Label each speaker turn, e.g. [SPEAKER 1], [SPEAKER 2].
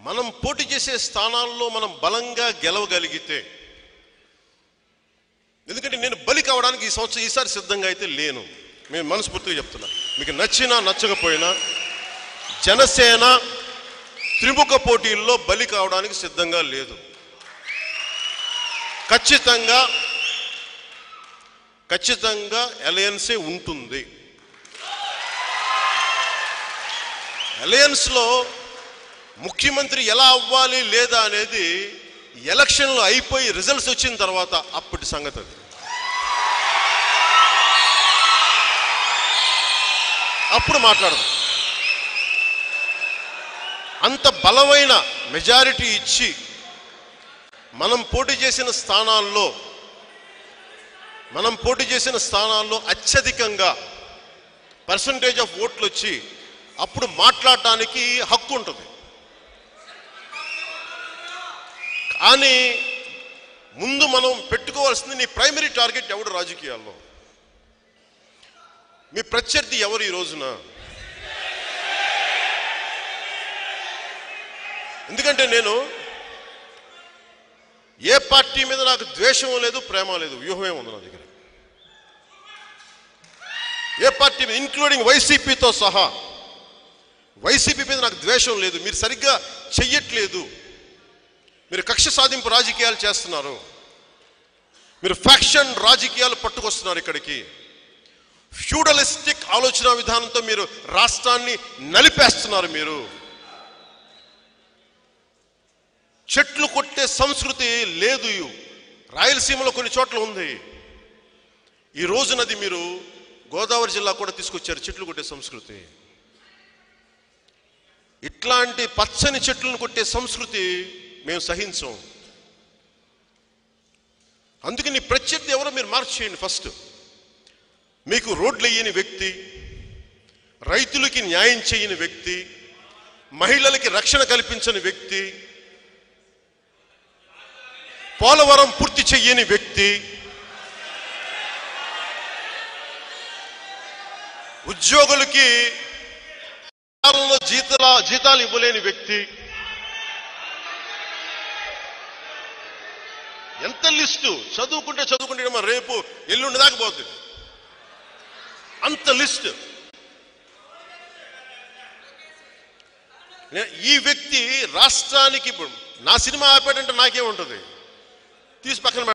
[SPEAKER 1] మనం పోటీ చేసే స్థానాల్లో మనం బలంగా గెలవగలిగితే ఎందుకంటే నేను బలి కావడానికి ఈ సంవత్సరం ఈసారి సిద్ధంగా అయితే లేను నేను మనస్ఫూర్తిగా చెప్తున్నా మీకు నచ్చినా నచ్చకపోయినా జనసేన త్రిముఖ పోటీల్లో బలి కావడానికి సిద్ధంగా లేదు ఖచ్చితంగా ఖచ్చితంగా అలయన్సే ఉంటుంది అలయన్స్లో ముఖ్యమంత్రి ఎలా అవ్వాలి లేదా అనేది ఎలక్షన్లు అయిపోయి రిజల్ట్స్ వచ్చిన తర్వాత అప్పటి సంగతి అది అప్పుడు మాట్లాడదాం అంత బలమైన మెజారిటీ ఇచ్చి మనం పోటీ చేసిన స్థానాల్లో మనం పోటీ చేసిన స్థానాల్లో అత్యధికంగా పర్సంటేజ్ ఆఫ్ ఓట్లు వచ్చి అప్పుడు మాట్లాడటానికి హక్కు ఉంటుంది కానీ ముందు మనం పెట్టుకోవాల్సింది నీ ప్రైమరీ టార్గెట్ ఎవడు రాజకీయాల్లో మీ ప్రత్యర్థి ఎవరు ఈ రోజున ఎందుకంటే నేను ఏ పార్టీ మీద నాకు ద్వేషం లేదు ప్రేమ లేదు వ్యూహమే ఉంది నా దగ్గర ఏ పార్టీ మీద ఇంక్లూడింగ్ వైసీపీతో సహా వైసీపీ మీద నాకు ద్వేషం లేదు మీరు సరిగ్గా చెయ్యట్లేదు మీరు కక్ష సాధింపు రాజకీయాలు చేస్తున్నారు మీరు ఫ్యాక్షన్ రాజకీయాలు పట్టుకొస్తున్నారు ఇక్కడికి ఫ్యూడలిస్టిక్ ఆలోచన విధానంతో మీరు రాష్ట్రాన్ని నలిపేస్తున్నారు మీరు చెట్లు కొట్టే సంస్కృతి లేదు రాయలసీమలో కొన్ని చోట్ల ఉంది ఈ రోజునది మీరు గోదావరి జిల్లా కూడా తీసుకొచ్చారు చెట్లు కొట్టే సంస్కృతి ఇట్లాంటి పచ్చని చెట్లను కొట్టే సంస్కృతి మేము సహించం అందుకే నీ ప్రత్యర్థి ఎవరో మీరు మార్చేయండి ఫస్ట్ మీకు రోడ్లు వేయని వ్యక్తి రైతులకి న్యాయం చేయని వ్యక్తి మహిళలకి రక్షణ కల్పించని వ్యక్తి పోలవరం పూర్తి చెయ్యని వ్యక్తి ఉద్యోగులకి కాలంలో జీతాల జీతాలు ఇవ్వలేని వ్యక్తి ఎంత లిస్టు చదువుకుంటే చదువుకుంటే మరి రేపు ఎల్లుండి దాకా పోతుంది అంత లిస్ట్ నే- ఈ వ్యక్తి రాష్ట్రానికి ఇప్పుడు నా సినిమా ఆపాడంటే నాకేముంటుంది తీసి పక్కన పెట్ట-